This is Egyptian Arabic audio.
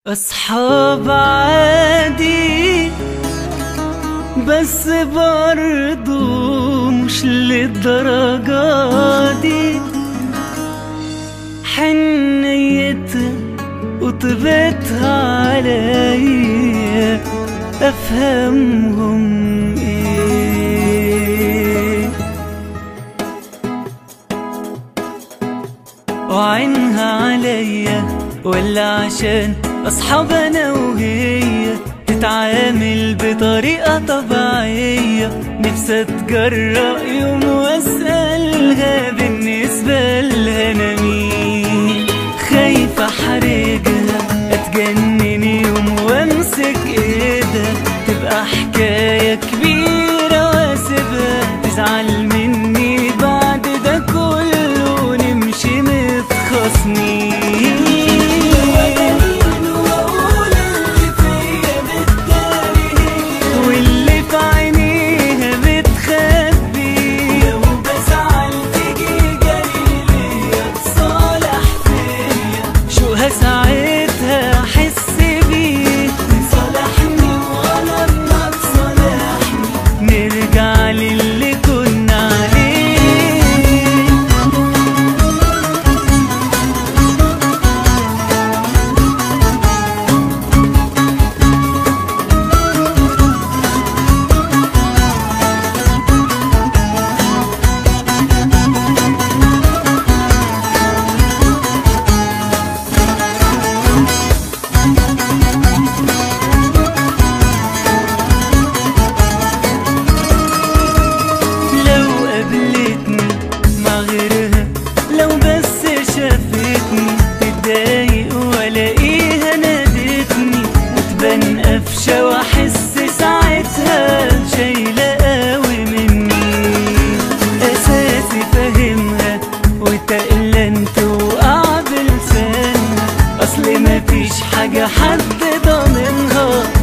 أصحاب عادي بس برضو مش للدرجة دي حنيتها وطبتها عليا أفهمهم إيه وعينها عليا ولا عشان أصحاب أنا وهي تتعامل بطريقة طبيعية نفسي أتجرأ يوم وأسألها بالنسبة لها أنا مين خايفة أحرجها أتجنن يوم وأمسك إيدها تبقى حكاية كبيرة وأسيبها تزعل مني بعد ده كله نمشي متخاصمين واللي في عينيها بتخبي لو بزعل تيجي جري ليا تصالح فيا شوها ساعتها احس بيه تصالحني ولا ما تصالحني نرجع للي كنا عليه لو قابلتني مع غيرها لو بس شافتني تتضايق والاقيها نادتني وتبان قفشه واحس ساعتها شايله قوي مني اساسي فاهمها وتقلنت وقع بلسانها اصل مفيش حاجه حد ضامنها